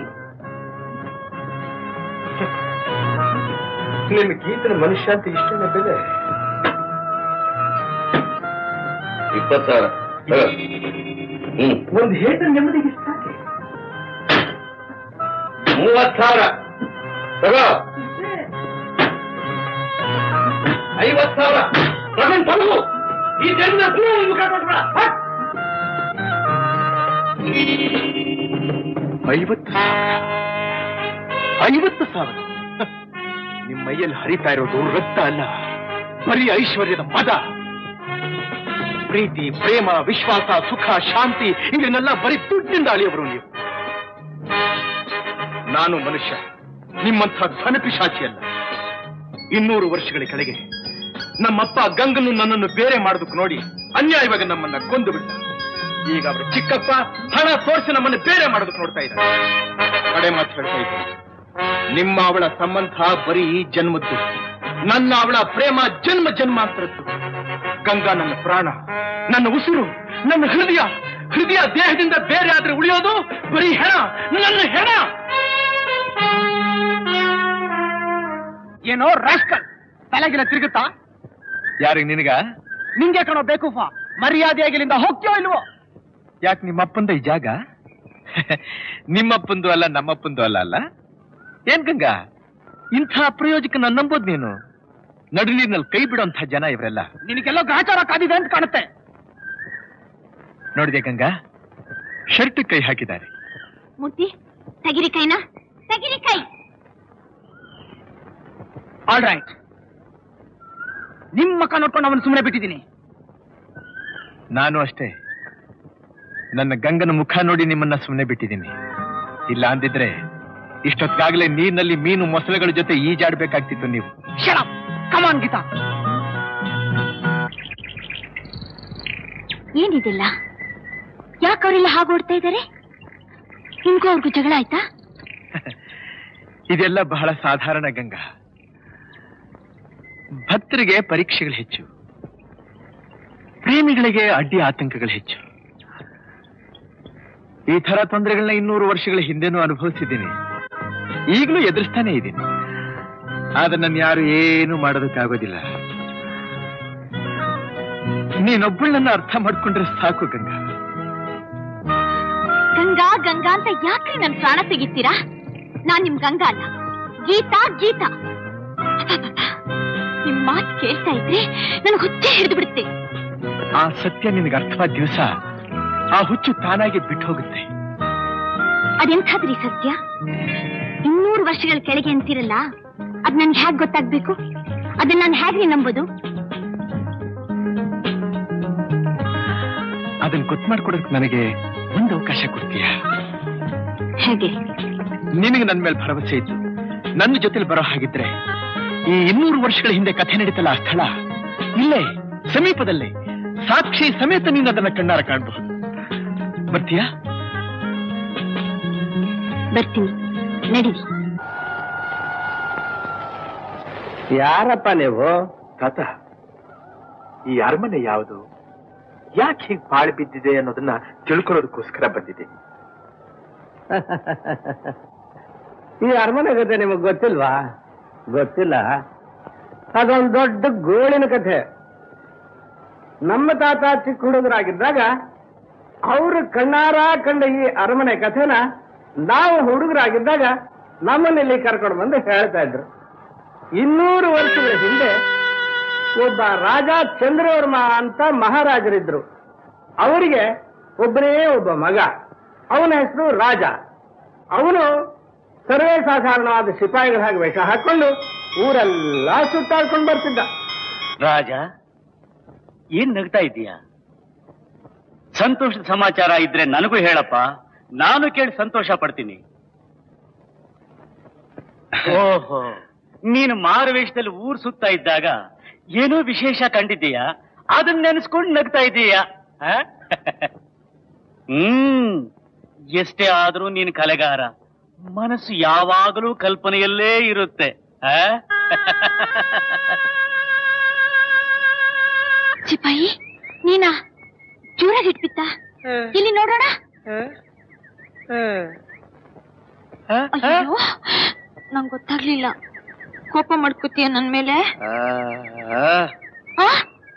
ನಿಮ್ ಗೀತನ ಮನುಷ್ಯ ಅಂತ ಇಷ್ಟನೇ ಬೆಲೆ ಇಪ್ಪತ್ತು ಸಾವಿರ ತಗೋ. ಹ್ಮ್ ಒಂದು ಹೇಟ ನೆಮ್ಮದಿಗೆ ಸಾಕೆ ಮೂವತ್ತು ಸಾವಿರ ತಗೋ ಐವತ್ತು ಸಾವಿರ ಪ್ರವೀಣ್ ತಗೋ ಈ ಜನ ಮುಖ ಕೊಟ್ಬಿಡ ಹಟ್. ಐವತ್ತು ಸಾವಿರ ಐವತ್ತು ಸಾವಿರ ನಿಮ್ಮ ಮೈಯಲ್ಲಿ ಹರಿತಾ ಇರೋದು ರಕ್ತ ಅಲ್ಲ ಬರೀ ಐಶ್ವರ್ಯದ ಮದ ಪ್ರೀತಿ ಪ್ರೇಮ ವಿಶ್ವಾಸ ಸುಖ ಶಾಂತಿ ಇದನ್ನೆಲ್ಲ ಬರೀ ದುಡ್ಡಿನಿಂದ ಅಳಿಯವರು ನೀವು ನಾನು ಮನುಷ್ಯ ನಿಮ್ಮಂಥ ಧನಪಿಶಾಚಿ ಅಲ್ಲ ಇನ್ನೂರು ವರ್ಷಗಳ ಕೆಳಗೆ ನಮ್ಮಪ್ಪ ಗಂಗನ್ನು ನನ್ನನ್ನು ಬೇರೆ ಮಾಡೋದಕ್ಕೆ ನೋಡಿ ಅನ್ಯಾಯವಾಗಿ ನಮ್ಮನ್ನ ಕೊಂದು ಬಿಟ್ಟ ಈಗ ಅವರು ಚಿಕ್ಕಪ್ಪ ಹಣ ತೋರಿಸಿ ನಮ್ಮನ್ನು ಬೇರೆ ಮಾಡೋದಕ್ಕೆ ನೋಡ್ತಾ ಇದ್ದಾರೆ ಕಡೆ ಮಾತು ಹೇಳ್ತಾ ಇದ್ದೀನಿ ನಿಮ್ಮ ಅವಳ ಸಂಬಂಧ ಬರೀ ಈ ಜನ್ಮದ್ದು ನನ್ನ ಅವಳ ಪ್ರೇಮ ಜನ್ಮ ಜನ್ಮಾಂತರದ್ದು ಗಂಗಾ ನನ್ನ ಪ್ರಾಣ ನನ್ನ ಉಸಿರು ನನ್ನ ಹೃದಯ ಹೃದಯ ದೇಹದಿಂದ ಬೇರೆ ಆದ್ರೆ ಉಳಿಯೋದು ಬರೀ ಹೆಣ ನನ್ನ ಹೆಣ ಏನೋ ರಾಸ್ಕಲ್ ತಲೆಗಿನ ತಿರುಗುತ್ತಾ ಯಾರಿಗೆ ನಿನಗ ನಿಂಗೆ ಕಣೋ ಬೇಕೂಫ ಮರ್ಯಾದೆಯಾಗಿ ಇಲ್ಲಿಂದ ಹೋಗ್ತೀಯೋ ಇಲ್ವೋ ಯಾಕೆ ನಿಮ್ಮಪ್ಪಂದ ಈ ಜಾಗ ನಿಮ್ಮಪ್ಪಂದು ಅಲ್ಲ ನಮ್ಮಪ್ಪಂದು ಅಲ್ಲ ಅಲ್ಲ ಏನ್ ಗಂಗಾ ಇಂಥ ಅಪ್ರಯೋಜಕನ ನಂಬೋದು ನೀನು ನಡುನೀರಿನಲ್ಲಿ ಕೈ ಬಿಡುವಂಥ ಜನ ಇವರೆಲ್ಲ ನಿನಗೆಲ್ಲೋ ಗ್ರಹಚಾರ ಕಾದಿದೆ ಅಂತ ಕಾಣುತ್ತೆ ನೋಡಿದೆ ಗಂಗಾ ಶರ್ಟ್ ಕೈ ಹಾಕಿದ್ದಾರೆ ಮೂರ್ತಿ ತೆಗಿರಿ ಕೈನ ತೆಗಿರಿ ಕೈ ಆಲ್ ರೈಟ್ ನಿಮ್ಮ ಮಕ್ಕ ನೋಡ್ಕೊಂಡು ಅವನು ಸುಮ್ಮನೆ ಬಿಟ್ಟಿದ್ದೀನಿ ನಾನು ಅಷ್ಟೇ ನನ್ನ ಗಂಗನ ಮುಖ ನೋಡಿ ನಿಮ್ಮನ್ನ ಸುಮ್ಮನೆ ಬಿಟ್ಟಿದ್ದೀನಿ ಇಲ್ಲ ಅಂದಿದ್ರೆ ಇಷ್ಟೊತ್ತಿಗಾಗಲೇ ನೀರಿನಲ್ಲಿ ಮೀನು ಮೊಸಳೆಗಳ ಜೊತೆ ಈಜಾಡ್ಬೇಕಾಗ್ತಿತ್ತು ನೀವು ಶರ ಕಮಾನ್ ಗೀತಾ ಏನಿದಿಲ್ಲ ಯಾಕೆ ಅವರೆಲ್ಲ ಹಾಗೆ ಓಡ್ತಾ ಇದ್ದಾರೆ ನಿಮ್ಗೂ ಅವ್ರಿಗೂ ಜಗಳ ಆಯ್ತಾ ಇದೆಲ್ಲ ಬಹಳ ಸಾಧಾರಣ ಗಂಗಾ ಭಕ್ತರಿಗೆ ಪರೀಕ್ಷೆಗಳು ಹೆಚ್ಚು ಪ್ರೇಮಿಗಳಿಗೆ ಅಡ್ಡಿ ಆತಂಕಗಳು ಹೆಚ್ಚು ಈ ತರ ತೊಂದರೆಗಳನ್ನ ಇನ್ನೂರು ವರ್ಷಗಳ ಹಿಂದೆನೂ ಅನುಭವಿಸಿದ್ದೀನಿ ಈಗಲೂ ಎದುರಿಸ್ತಾನೆ ಇದ್ದೀನಿ ಆದ್ರೆ ನನ್ನ ಯಾರು ಏನು ಮಾಡೋದಕ್ಕಾಗೋದಿಲ್ಲ ನೀನೊಬ್ಬಳನ್ನ ಅರ್ಥ ಮಾಡ್ಕೊಂಡ್ರೆ ಸಾಕು ಗಂಗಾ ಗಂಗಾ ಗಂಗಾ ಅಂತ ಯಾಕ್ರಿ ನನ್ ಪ್ರಾಣ ತೆಗಿತೀರಾ ನಾನ್ ನಿಮ್ ಗಂಗಾ ಅಲ್ಲ ಗೀತಾ ಗೀತಾ ಅಬ್ಬಬ್ಬಬ್ಬ. ನಿಮ್ ಮಾತ್ ಕೇಳ್ತಾ ಇದ್ರೆ ನನ್ ಹುಚ್ಚೆ ಹಿಡಿದು ಬಿಡುತ್ತೆ ಆ ಸತ್ಯ ನಿನಗೆ ಅರ್ಥವಾದ ದಿವಸ ಆ ಹುಚ್ಚು ತಾನಾಗಿ ಬಿಟ್ಟು ಹೋಗುತ್ತೆ ಅದೆಂಥದ್ರಿ ಸತ್ಯ ಇನ್ನೂರು ವರ್ಷಗಳ ಕೆಳಗೆ ಅಂತೀರಲ್ಲ ಅದ್ ನನ್ಗೆ ಹ್ಯಾಗ್ ಗೊತ್ತಾಗ್ಬೇಕು ಅದನ್ನ ನಾನು ಹೇಗ್ರಿ ನಂಬೋದು ಅದನ್ನ ಗೊತ್ತು ಮಾಡ್ಕೊಡಕ್ ನನಗೆ ಒಂದು ಅವಕಾಶ ಕೊಡ್ತೀಯ ಹೇಗೆ ನಿನಗೆ ನನ್ನ ಮೇಲೆ ಭರವಸೆ ಇತ್ತು ನನ್ನ ಜೊತೆಲಿ ಬರೋ ಹಾಗಿದ್ರೆ ಈ ಇನ್ನೂರು ವರ್ಷಗಳ ಹಿಂದೆ ಕಥೆ ನಡೀತಲ್ಲ ಆ ಸ್ಥಳ ಇಲ್ಲೇ ಸಮೀಪದಲ್ಲೇ ಸಾಕ್ಷಿ ಸಮೇತ ನೀನು ಅದನ್ನ ಕಣ್ಣಾರ ಕಾಣಬಹುದು ಬರ್ತೀಯಾ ಬರ್ತೀನಿ ನಡೀರಿ ಯಾರಪ್ಪ ನೀವು ತಾತ ಈ ಅರಮನೆ ಯಾವುದು ಯಾಕೆ ಹೀಗೆ ಬಾಳು ಬಿದ್ದಿದೆ ಅನ್ನೋದನ್ನ ತಿಳ್ಕೊಳ್ಳೋದಕ್ಕೋಸ್ಕರ ಬಂದಿದೆ ಈ ಅರಮನೆ ಕಥೆ ನಿಮಗೆ ಗೊತ್ತಿಲ್ವಾ ಗೊತ್ತಿಲ್ಲ ಅದೊಂದು ದೊಡ್ಡ ಗೋಳಿನ ಕಥೆ ನಮ್ಮ ತಾತ ಚಿಕ್ಕ ಹುಡುಗರಾಗಿದ್ದಾಗ ಅವರು ಕಣ್ಣಾರ ಕಂಡ ಈ ಅರಮನೆ ಕಥೆನ ನಾವು ಹುಡುಗರಾಗಿದ್ದಾಗ ನಮ್ಮನ್ನ ಇಲ್ಲಿ ಕರ್ಕೊಂಡು ಬಂದು ಹೇಳ್ತಾ ಇದ್ರು ಇನ್ನೂರು ವರ್ಷಗಳ ಹಿಂದೆ ಒಬ್ಬ ರಾಜ ಚಂದ್ರವರ್ಮ ಅಂತ ಮಹಾರಾಜರಿದ್ರು ಅವರಿಗೆ ಒಬ್ಬನೇ ಒಬ್ಬ ಮಗ ಅವನ ಹೆಸರು ರಾಜ ಅವನು ಸರ್ವೇ ಸಾಧಾರಣವಾದ ಸಿಪಾಯಿಗಳ ಹಾಗೆ ವೇಷ ಹಾಕೊಂಡು ಊರೆಲ್ಲ ಸುತ್ತಾಡ್ಕೊಂಡು ಬರ್ತಿದ್ದ ರಾಜ ಏನ್ ನಗ್ತಾ ಇದ್ದೀಯಾ ಸಂತೋಷದ ಸಮಾಚಾರ ಇದ್ರೆ ನನಗೂ ಹೇಳಪ್ಪ ನಾನು ಕೇಳಿ ಸಂತೋಷ ಪಡ್ತೀನಿ ಓಹೋ ನೀನು ಮಾರುವೇಷದಲ್ಲಿ ಊರ್ ಸುತ್ತಾ ಇದ್ದಾಗ ಏನೋ ವಿಶೇಷ ಕಂಡಿದ್ದೀಯಾ ಅದನ್ನ ನೆನೆಸ್ಕೊಂಡು ನಗ್ತಾ ಇದ್ದೀಯಾ ಆ? ಹ್ಮ್ ಎಷ್ಟೇ ಆದ್ರೂ ನೀನು ಕಲೆಗಾರ ಮನಸ್ಸು ಯಾವಾಗಲೂ ಕಲ್ಪನೆಯಲ್ಲೇ ಇರುತ್ತೆ ಆ? ಸಿಪಾಯಿ ನೀನಾ ಜೋರಾಗಿ ಇಟ್ಬಿತ್ತ ಇಲ್ಲಿ ನೋಡೋಣ ಅಯ್ಯೋ ನಂಗೆ ಗೊತ್ತಾಗ್ಲಿಲ್ಲ ಕೋಪ ಮಾಡ್ಕೋತೀಯ ನನ್ ಮೇಲೆ ಆ?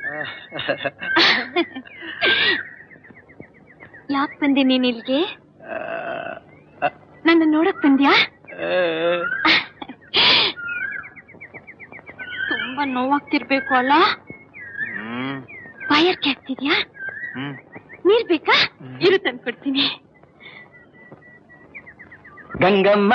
ಯಾಕ್ ಬಂದೆ ನೀನ್ ಇಲ್ಲಿಗೆ ನನ್ನ ನೋಡಕ್ ಬಂದ್ಯಾ ತುಂಬಾ ನೋವಾಗ್ತಿರ್ಬೇಕು ಅಲ್ಲ ಬಾಯರ್ಕೆ ಆಗ್ತಿದ್ಯಾ ನೀರ್ ಬೇಕಾ ಇರು ತಂದ್ಕೊಡ್ತೀನಿ ಗಂಗಮ್ಮ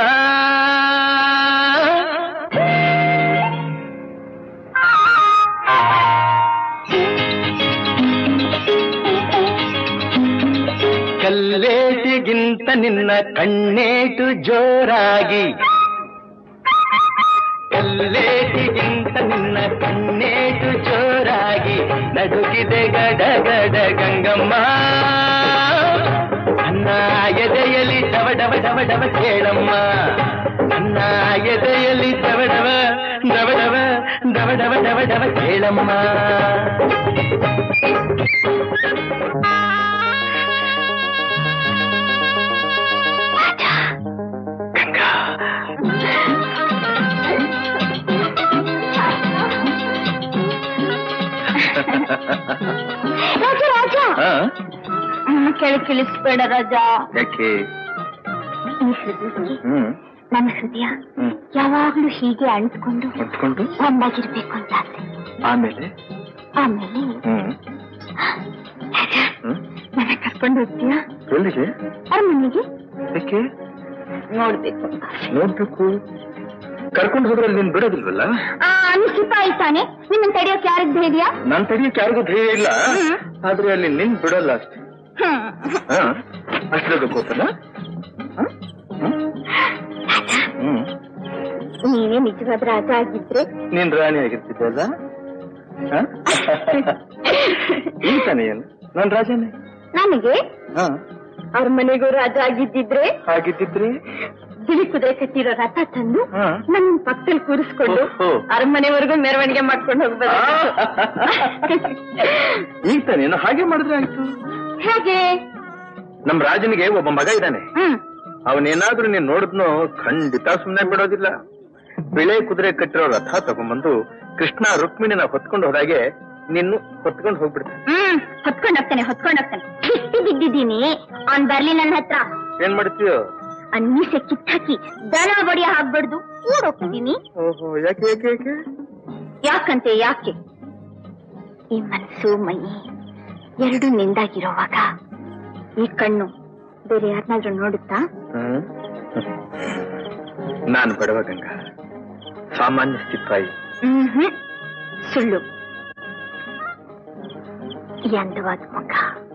ಕಲ್ಲೇಟಿಗಿಂತ ನಿನ್ನ ಕಣ್ಣೇಟು ಜೋರಾಗಿ ಕಲ್ಲೇಟಿಗಿಂತ ನಿನ್ನ ಕಣ್ಣೇಟು ಜೋರಾಗಿ ನಡುಗಿದೆ ಗಡಗಡ ಗಂಗಮ್ಮ ನನ್ನ ಎದೆಯಲ್ಲಿ ಡವ ಡವ ಡವ ಡವ ಕೇಳಮ್ಮ ನನ್ನ ಎದೆಯಲ್ಲಿ ಡವ ಡವ ಡವ ಡವ ಡವ ಡವ ಡವ ಡವ ಕೇಳಮ್ಮ ಗಂಗಾ ರಾಜ ರಾಜ ಆ? ಕೆಳಗೆ ತಿಳಿಸ್ಬೇಡ ರಾಜ ಯಾಕೆ ಈ ಹೃದಯಕ್ಕೆ ಹ್ಮ್ ನನ್ನ ಹೃದಯ ಹ್ಮ್ ಯಾವಾಗ್ಲೂ ಹೀಗೆ ಅಂಟ್ಕೊಂಡು ಮುಟ್ಕೊಂಡು ಒಂದಾಗಿರ್ಬೇಕು ಅಂತ ಆಸೆ ಆಮೇಲೆ ಆಮೇಲೆ ಹ್ಮ್ ರಾಜ ಹ್ಮ್ ನನ್ನ ಕರ್ಕೊಂಡು ಹೋಗ್ತೀಯಾ ಎಲ್ಲಿಗೆ ಅರಮನೆಗೆ ಯಾಕೆ ನೋಡ್ಬೇಕು ಅಂತ ಆಸೆ. ನೋಡ್ಬೇಕು ಕರ್ಕೊಂಡು ಹೋದ್ರೆ ನೀನ್ ಬಿಡೋದಿಲ್ವಲ್ಲ ಆ, ನೀ ಸಿಪಾಯಿ ತಾನೆ ನಿಮ್ಮನ್ನ ತಡೆಯೋಕೆ ಯಾರಿಗ್ ಧೈರ್ಯ ನಾನ್ ತಡಿಯಕ್ಕೆ ಯಾರಿಗೂ ಧೈರ್ಯ ಇಲ್ಲ ಆದ್ರೆ ಅಲ್ಲಿ ನಿನ್ ಬಿಡಲ್ಲ ಅಷ್ಟೇ ಹ್ಮ್. ಹಾ ಅಷ್ಟ್ರಾಗ ಕೋಪನ ಹ್ಮ್ ನೀನೇ ನಿಜವಾದ ರಾಜ ಆಗಿದ್ರೆ ನೀನ್ ರಾಣಿ ಆಗಿರ್ತಿದ್ದೆ ಅಲ್ಲ ಹ? ಈ ತಾನೇ ಏನು ನಾನ್ ರಾಜನೇ ನನಗೆ ಹಾ ಅವ್ರ ಮನೆಗೂ ರಾಜ ಆಗಿದ್ದಿದ್ರೆ ಹಾಗಿದ್ದಿದ್ರೆ ಬಿಳಿ ಕುದುರೆ ಕಟ್ಟಿರೋ ರಥ ತಂದು ಹಾ. ನನ್ನ ಪಕ್ಕದಲ್ಲಿ ಕೂರಿಸ್ಕೊಂಡು ಓಹೋ. ಅರಮನೆವರೆಗೂ ಮೆರವಣಿಗೆ ಮಾಡ್ಕೊಂಡು ಹೋಗ್ಬೋದು ಈಗ ತಾನೇನು ಹಾಗೆ ಮಾಡಿದ್ರೆ ಆಯ್ತು ಹೇಗೆ ನಮ್ ರಾಜನಿಗೆ ಒಬ್ಬ ಮಗ ಇದ್ದಾನೆ ಹ್ಮ್ ಅವನೇನಾದ್ರೂ ನೀನ್ ನೋಡಿದ್ನೋ ಖಂಡಿತ ಸುಮ್ನೆ ಬಿಡೋದಿಲ್ಲ ಬಿಳೆ ಕುದುರೆ ಕಟ್ಟಿರೋ ರಥ ತಗೊಂಡ್ಬಂದು ಕೃಷ್ಣ ರುಕ್ಮಿಣಿನ ಹೊತ್ಕೊಂಡು ಹೋದಾಗೆ ನಿನ್ನು ಹೊತ್ಕೊಂಡು ಹೋಗ್ಬಿಡ್ತಾನೆ ಹ್ಮ್ ಹೊತ್ಕೊಂಡ್ ಹೋಗ್ತಾನೆ ಹೊತ್ಕೊಂಡ್ ಹೋಗ್ತಾನೆ ಬಿಟ್ಟು ಬಿದ್ದಿದ್ದೀನಿ ಅವ್ನ್ ಬರ್ಲಿ ನನ್ನ ಹತ್ರ ಏನ್ ಮಾಡ್ತೀಯೋ ಅನ್ನೀಸೆ ಕಿತ್ತಾಕಿ ದನ ಬಡಿಯ ಹಾಕ್ಬಾರ್ದು ಓಡೋಗ್ತಿದ್ದೀನಿ ಓಹೋ ಯಾಕೆ ಯಾಕೆ ಯಾಕೆ ಯಾಕಂತೆ ಯಾಕೆ ಈ ಮನಸ್ಸು ಮೈ ಎರಡು ನಿಂದಾಗಿರೋವಾಗ ಈ ಕಣ್ಣು ಬೇರೆ ಯಾರನ್ನಾದ್ರೂ ನೋಡುತ್ತಾ ಹ್ಮ್ ನಾನು ಬಡವ ಗಂಗಾ ಸಾಮಾನ್ಯ ಸಿಪಾಯಿ ಹ್ಮ್ ಸುಳ್ಳು ಈ ಅಂದವಾದ ಮುಖ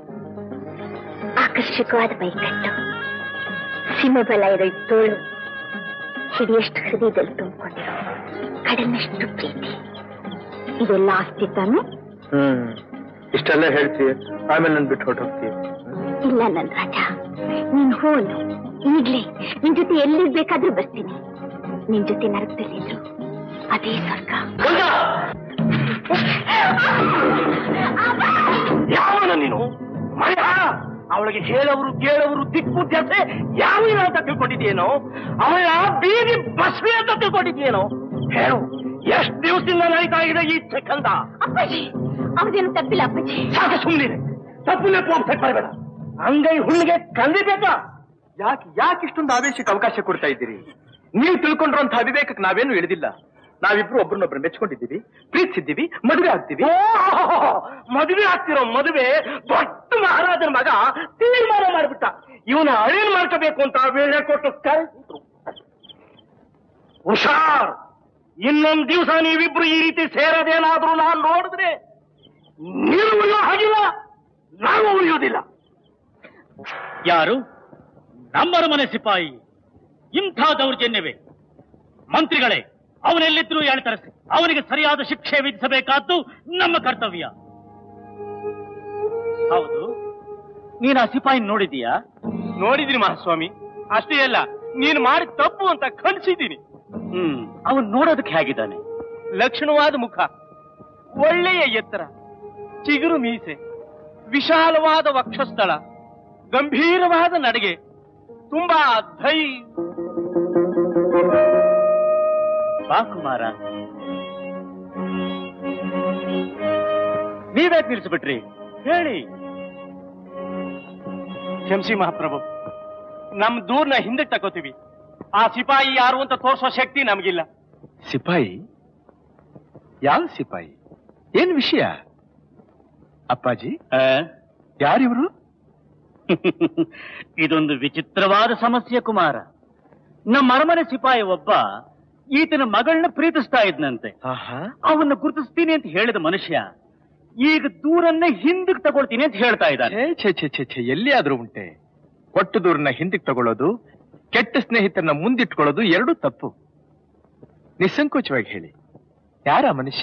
ಆಕರ್ಷಕವಾದ ಮೈಕಟ್ಟು ಸಿಮಬಲ ಇರೋ ಈ ತೋಳು ಹಿಡಿಯಷ್ಟು ಹೃದಯದಲ್ಲಿ ತುಂಬಿಕೊಂಡಿರೋ ಕಡಿಮೆಷ್ಟು ಪ್ರೀತಿ ಇದೆಲ್ಲ ಆಸ್ತಿ ತಾನೆ ಹ್ಮ್ ಇಷ್ಟೆಲ್ಲ ಹೇಳ್ತೀಯ ಆಮೇಲೆ ನನ್ ಬಿಟ್ಟು ಹೊರಟೋಗ್ತೀಯ ಇಲ್ಲ ನನ್ ರಾಜ ನೀನ್ ಹೋನು ಈಗ್ಲೇ ನಿನ್ ಜೊತೆ ಎಲ್ಲಿಗ್ ಬೇಕಾದ್ರೂ ಬರ್ತೀನಿ ನಿನ್ ಜೊತೆ ನರಕದಲ್ಲಿದ್ರು ಅದೇ ಸ್ವರ್ಗ ಯಾವನ ನೀನು ಮಯ ಅವಳಿಗೆ ಹೇಳವರು ಕೇಳವರು ದಿಕ್ಕು ಜೊತೆ ಯಾವ ಅಂತ ತಿಳ್ಕೊಂಡಿದ್ಯೇನೋ ಅವಳ ಬೀದಿ ಬಸ್ವಿ ಅಂತ ತಿಳ್ಕೊಂಡಿದ್ಯೇನೋ ಹೇಳು ಎಷ್ಟು ದಿವಸದಿಂದ ನಡೀತಾ ಇದೆ ಈ ಚಕ್ಕಂದ ಅಪ್ಪಾಜಿ ಅವ್ರದೇನು ತಪ್ಪಿಲ್ಲ ಅಪ್ಪಾಜಿ ಸಾಕು ಸುಮ್ಮನೆ ತಪ್ಪು ನೆಪ್ಪು ಅಪ್ಸೆಟ್ ಮಾಡಬೇಡ ಅಂಗೈ ಹುಣ್ಣಿಗೆ ಕಲಿಬೇಕಾ ಯಾಕೆ ಯಾಕೆ ಇಷ್ಟೊಂದು ಆವೇಶಕ್ಕೆ ಅವಕಾಶ ಕೊಡ್ತಾ ಇದ್ದೀರಿ ನೀವು ತಿಳ್ಕೊಂಡಿರುವಂತಹ ಅವಿವೇಕಕ್ಕೆ ನಾವೇನು ಇಳಿದಿಲ್ಲ ನಾವಿಬ್ರು ಒಬ್ರನ್ನೊಬ್ರು ಮೆಚ್ಕೊಂಡಿದ್ದೀವಿ ಪ್ರೀತಿಸಿದ್ದೀವಿ ಮದುವೆ ಆಗ್ತೀವಿ ಮದುವೆ ಆಗ್ತಿರೋ ಮದುವೆ ದೊಡ್ಡ ಮಹಾರಾಜನ ಮಗ ತೀರ್ಮಾನ ಮಾಡ್ಬಿಟ್ಟ ಇವನ ಅಳಿಲ್ ಮಾಡ್ಕೋಬೇಕು ಅಂತ ವೇಳೆ ಕೊಟ್ಟು ಕಳ್ಸಿದ್ರು ಹುಷಾರ್ ಇನ್ನೊಂದ್ ದಿವಸ ನೀವಿಬ್ರು ಈ ರೀತಿ ಸೇರೋದೇನಾದ್ರೂ ನಾನು ನೋಡಿದ್ರೆ ನೀವು ಉಳಿಯೋ ಹಾಗಿಲ್ಲ ನಾವು ಉಳಿಯೋದಿಲ್ಲ ಯಾರು ನಮ್ಮರ ಮನೆ ಸಿಪಾಯಿ ಇಂಥ ದೌರ್ಜನ್ಯವೇ ಮಂತ್ರಿಗಳೇ ಅವನೆಲ್ಲಿದ್ರೂ ಹೇಳ್ತರಸಿ ಅವನಿಗೆ ಸರಿಯಾದ ಶಿಕ್ಷೆ ವಿಧಿಸಬೇಕಾದ್ದು ನಮ್ಮ ಕರ್ತವ್ಯ ಹೌದು ನೀನು ಆ ಸಿಪಾಯಿ ನೋಡಿದೀಯಾ ನೋಡಿದ್ರಿ ಮಹಾಸ್ವಾಮಿ ಅಷ್ಟೇ ಅಲ್ಲ ನೀನು ಮಾಡಿದ ತಪ್ಪು ಅಂತ ಕನ್ಸಿದ್ದೀನಿ ಹ್ಮ್ ಅವನ್ ನೋಡೋದಕ್ಕೆ ಹೇಗಿದ್ದಾನೆ ಲಕ್ಷಣವಾದ ಮುಖ ಒಳ್ಳೆಯ ಎತ್ತರ ಚಿಗುರು ಮೀಸೆ ವಿಶಾಲವಾದ ವಕ್ಷಸ್ಥಳ ಗಂಭೀರವಾದ ನಡಿಗೆ ತುಂಬಾ ಧೈ ಬಾ ಕುಮಾರ ನೀವ್ಯಾಕೆ ನಿಲ್ಸ್ಬಿಟ್ರಿ ಹೇಳಿ ಕ್ಷಮಿಸಿ ಮಹಾಪ್ರಭು ನಮ್ ದೂರ್ನ ಹಿಂದಕ್ಕೆ ತಗೋತೀವಿ ಆ ಸಿಪಾಯಿ ಯಾರು ಅಂತ ತೋರಿಸೋ ಶಕ್ತಿ ನಮಗಿಲ್ಲ ಸಿಪಾಯಿ ಯಾವ ಸಿಪಾಯಿ ಏನ್ ವಿಷಯ ಅಪ್ಪಾಜಿ ಆ? ಯಾರಿವರು ಇದೊಂದು ವಿಚಿತ್ರವಾದ ಸಮಸ್ಯೆ ಕುಮಾರ ನಮ್ಮ ಅರಮನೆ ಸಿಪಾಯಿ ಒಬ್ಬ ಈತನ ಮಗಳನ್ನ ಪ್ರೀತಿಸ್ತಾ ಇದ್ನಂತೆ ಆಹಾ ಅವನ್ನ ಗುರುತಿಸ್ತೀನಿ ಅಂತ ಹೇಳಿದ ಮನುಷ್ಯ ಈಗ ದೂರನ್ನ ಹಿಂದಕ್ಕೆ ತಗೊಳ್ತೀನಿ ಅಂತ ಹೇಳ್ತಾ ಇದ್ದಾನೆ ಛೇ ಛೇ ಛೇ ಛೇ ಛೇ ಎಲ್ಲಿ ಆದ್ರೂ ಉಂಟೆ ಕೊಟ್ಟು ದೂರನ್ನ ಹಿಂದಕ್ಕೆ ತಗೊಳ್ಳೋದು ಕೆಟ್ಟ ಸ್ನೇಹಿತರನ್ನ ಮುಂದಿಟ್ಕೊಳ್ಳೋದು ಎರಡೂ ತಪ್ಪು ನಿಸ್ಸಂಕೋಚವಾಗಿ ಹೇಳಿ ಯಾರ ಮನುಷ್ಯ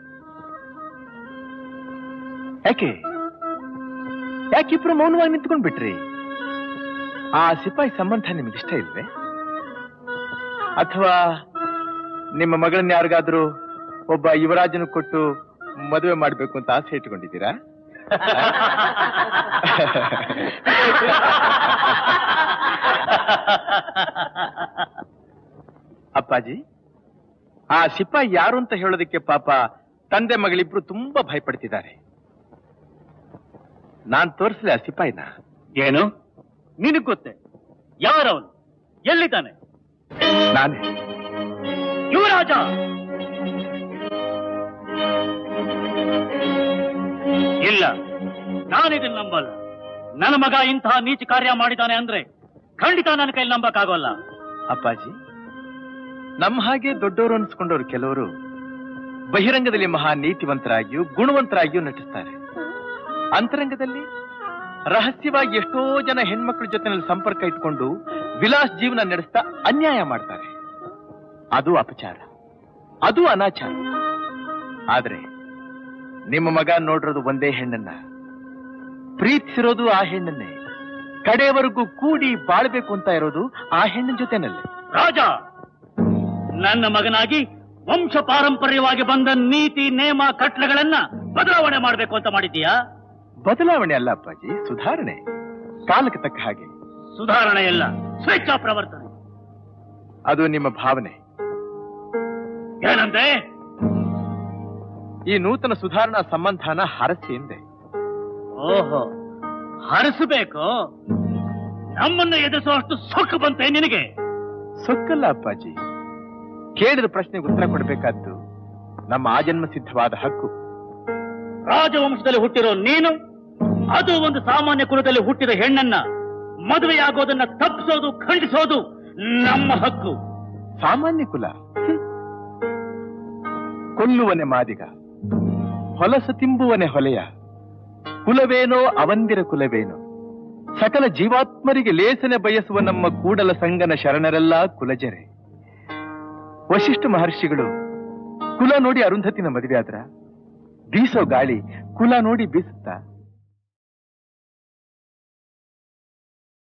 ಯಾಕೆ ಯಾಕಿಬ್ರು ಮೌನವಾಗಿ ನಿಂತ್ಕೊಂಡ್ ಬಿಟ್ರಿ ಆ ಸಿಪಾಯಿ ಸಂಬಂಧ ನಿಮ್ಗೆ ಇಷ್ಟ ಇಲ್ವೇ ಅಥವಾ ನಿಮ್ಮ ಮಗಳನ್ನ ಯಾರಿಗಾದ್ರೂ ಒಬ್ಬ ಯುವರಾಜನ ಕೊಟ್ಟು ಮದುವೆ ಮಾಡ್ಬೇಕು ಅಂತ ಆಸೆ ಇಟ್ಕೊಂಡಿದ್ದೀರಾ ಅಪ್ಪಾಜಿ ಆ ಸಿಪಾಯಿ ಯಾರು ಅಂತ ಹೇಳೋದಕ್ಕೆ ಪಾಪ ತಂದೆ ಮಗಳಿಬ್ರು ತುಂಬಾ ಭಯಪಡ್ತಿದ್ದಾರೆ ನಾನ್ ತೋರಿಸ್ಲಿ ಆ ಸಿಪಾಯಿನ ಏನು ನಿನಗ್ ಗೊತ್ತೇ ಯಾರವನು ಎಲ್ಲಿದ್ದಾನೆ ನಾನೇ ಯುವರಾಜ ಇಲ್ಲ ನಾನಿದನ್ನ ನಂಬಲ್ಲ ನನ್ನ ಮಗ ಇಂತಹ ನೀಚ ಕಾರ್ಯ ಮಾಡಿದ್ದಾನೆ ಅಂದ್ರೆ ಖಂಡಿತ ನನ್ನ ಕೈಲಿ ನಂಬಕ್ಕಾಗೋಲ್ಲ ಅಪ್ಪಾಜಿ ನಮ್ಮ ಹಾಗೆ ದೊಡ್ಡವರು ಅನ್ಸ್ಕೊಂಡವ್ರು ಕೆಲವರು ಬಹಿರಂಗದಲ್ಲಿ ಮಹಾ ನೀತಿವಂತರಾಗಿಯೂ ಗುಣವಂತರಾಗಿಯೂ ನಟಿಸ್ತಾರೆ ಅಂತರಂಗದಲ್ಲಿ ರಹಸ್ಯವಾಗಿ ಎಷ್ಟೋ ಜನ ಹೆಣ್ಮಕ್ಳ ಜೊತೆನಲ್ಲಿ ಸಂಪರ್ಕ ಇಟ್ಕೊಂಡು ವಿಲಾಸ್ ಜೀವನ ನಡೆಸ್ತಾ ಅನ್ಯಾಯ ಮಾಡ್ತಾರೆ ಅದು ಅಪಚಾರ ಅದು ಅನಾಚಾರ ಆದ್ರೆ ನಿಮ್ಮ ಮಗ ನೋಡಿರೋದು ಒಂದೇ ಹೆಣ್ಣನ್ನ ಪ್ರೀತಿಸಿರೋದು ಆ ಹೆಣ್ಣನ್ನೇ ಕಡೆಯವರೆಗೂ ಕೂಡಿ ಬಾಳ್ಬೇಕು ಅಂತ ಇರೋದು ಆ ಹೆಣ್ಣಿನ ಜೊತೆನಲ್ಲೇ ರಾಜ ನನ್ನ ಮಗನಾಗಿ ವಂಶ ಪಾರಂಪರ್ಯವಾಗಿ ಬಂದ ನೀತಿ ನೇಮ ಕಟ್ಲೆಗಳನ್ನ ಬದಲಾವಣೆ ಮಾಡಬೇಕು ಅಂತ ಮಾಡಿದ್ದೀಯಾ ಬದಲಾವಣೆ ಅಲ್ಲ ಅಪ್ಪಾಜಿ ಸುಧಾರಣೆ ಕಾಲಕ್ಕೆ ತಕ್ಕ ಹಾಗೆ ಸುಧಾರಣೆ ಇಲ್ಲ ಸ್ವೇಚ್ಛಾ ಪ್ರವರ್ತನೆ ಅದು ನಿಮ್ಮ ಭಾವನೆ ಏನಂತೆ ಈ ನೂತನ ಸುಧಾರಣಾ ಸಂಬಂಧನ ಹರಸಿ ಎಂದೆ ಓಹೋ ಹರಿಸಬೇಕು ನಮ್ಮನ್ನ ಎದುರಿಸುವಷ್ಟು ಸೊಕ್ಕು ಬಂತೆ ನಿನಗೆ ಸೊಕ್ಕಲ್ಲ ಅಪ್ಪಾಜಿ ಕೇಳಿದ ಪ್ರಶ್ನೆಗೆ ಉತ್ತರ ಕೊಡಬೇಕಾದ್ದು ನಮ್ಮ ಆಜನ್ಮ ಸಿದ್ಧವಾದ ಹಕ್ಕು ರಾಜವಂಶದಲ್ಲಿ ಹುಟ್ಟಿರೋ ನೀನು ಅದು ಒಂದು ಸಾಮಾನ್ಯ ಕುಲದಲ್ಲಿ ಹುಟ್ಟಿದ ಹೆಣ್ಣನ್ನ ಮದುವೆಯಾಗೋದನ್ನ ತಪ್ಪಿಸೋದು ಖಂಡಿಸೋದು ನಮ್ಮ ಹಕ್ಕು ಸಾಮಾನ್ಯ ಕುಲ ಹ್ಮ್. ಕೊಲ್ಲುವನೆ ಮಾದಿಗ ಹೊಲಸು ತಿಂಬುವನೆ ಹೊಲೆಯ ಕುಲವೇನೋ ಅವಂದಿರ ಕುಲವೇನೋ ಸಕಲ ಜೀವಾತ್ಮರಿಗೆ ಲೇಸನೆ ಬಯಸುವ ನಮ್ಮ ಕೂಡಲ ಸಂಗನ ಶರಣರೆಲ್ಲ ಕುಲಜರೆ ವಶಿಷ್ಠ ಮಹರ್ಷಿಗಳು ಕುಲ ನೋಡಿ ಅರುಂಧತಿನ ಮದುವೆ ಆದ್ರ ಬೀಸೋ ಗಾಳಿ ಕುಲ ನೋಡಿ ಬೀಸುತ್ತಾ